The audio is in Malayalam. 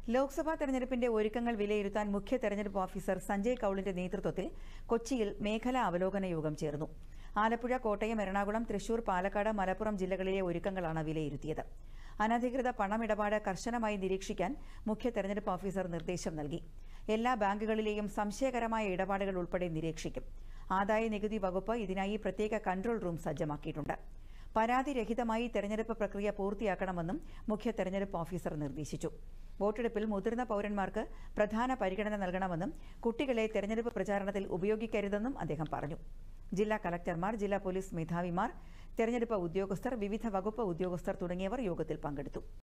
ലോക്സഭാ തെരഞ്ഞെടുപ്പിന്റെ ഒരുക്കങ്ങൾ വിലയിരുത്താൻ മുഖ്യ തെരഞ്ഞെടുപ്പ് ഓഫീസർ സഞ്ജയ് കൌളിന്റെ നേതൃത്വത്തിൽ കൊച്ചിയിൽ മേഖലാ അവലോകന യോഗം ചേർന്നു ആലപ്പുഴ കോട്ടയം എറണാകുളം തൃശൂർ പാലക്കാട് മലപ്പുറം ജില്ലകളിലെ ഒരുക്കങ്ങളാണ് വിലയിരുത്തിയത് അനധികൃത പണമിടപാട് കർശനമായി നിരീക്ഷിക്കാൻ മുഖ്യ തെരഞ്ഞെടുപ്പ് ഓഫീസർ നിർദ്ദേശം നൽകി എല്ലാ ബാങ്കുകളിലെയും സംശയകരമായ ഇടപാടുകൾ ഉൾപ്പെടെ നിരീക്ഷിക്കും ആദായ നികുതി വകുപ്പ് ഇതിനായി പ്രത്യേക കൺട്രോൾ റൂം സജ്ജമാക്കിയിട്ടുണ്ട് പരാതിരഹിതമായി തെരഞ്ഞെടുപ്പ് പ്രക്രിയ പൂർത്തിയാക്കണമെന്നും മുഖ്യ തെരഞ്ഞെടുപ്പ് ഓഫീസർ നിർദ്ദേശിച്ചു വോട്ടെടുപ്പിൽ മുതിർന്ന പൌരന്മാർക്ക് പ്രധാന പരിഗണന നൽകണമെന്നും കുട്ടികളെ തെരഞ്ഞെടുപ്പ് പ്രചാരണത്തിൽ ഉപയോഗിക്കരുതെന്നും അദ്ദേഹം പറഞ്ഞു ജില്ലാ കളക്ടർമാർ ജില്ലാ പോലീസ് മേധാവിമാർ തെരഞ്ഞെടുപ്പ് ഉദ്യോഗസ്ഥർ വിവിധ വകുപ്പ് ഉദ്യോഗസ്ഥർ തുടങ്ങിയവർ യോഗത്തിൽ പങ്കെടുത്തു